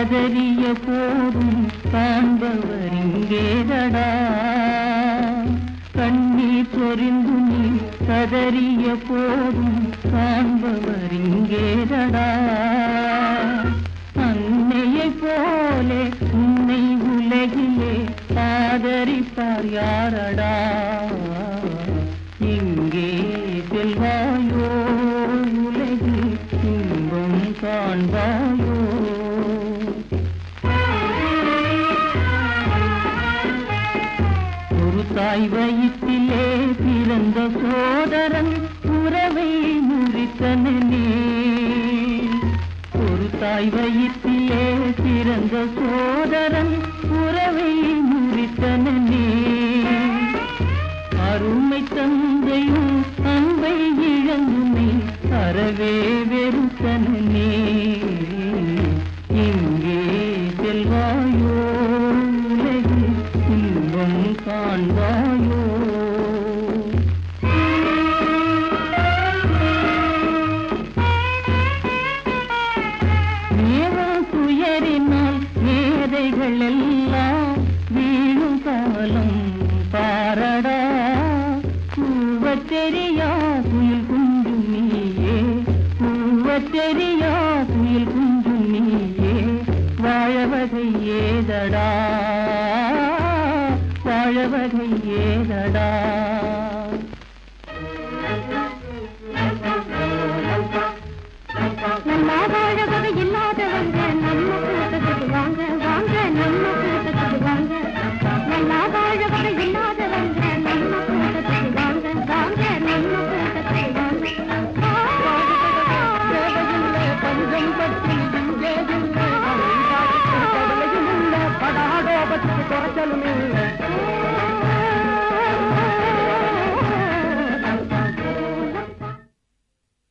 கதறிய போதும் காண்பவர் இங்கேதடா கண்ணீர் சொரிந்து நீ கதறிய போதும் காண்பவர் இங்கேதடா அன்னையைப் போலே உன்னை உலகிலே ஆதரிப்பார் யாரடா இங்கே செல்வாயோ உலகில் இன்பம் காண்பாயோ ஒரு தாய் வயிற்றிலே பிறந்த சோதரன் உறவை முறித்தனே ஒரு தாய் வயிற்றிலே பிறந்த சோதரன் உறவை முறித்தனே அருமை தந்தையும் அன்பை இழந்துமே அறவே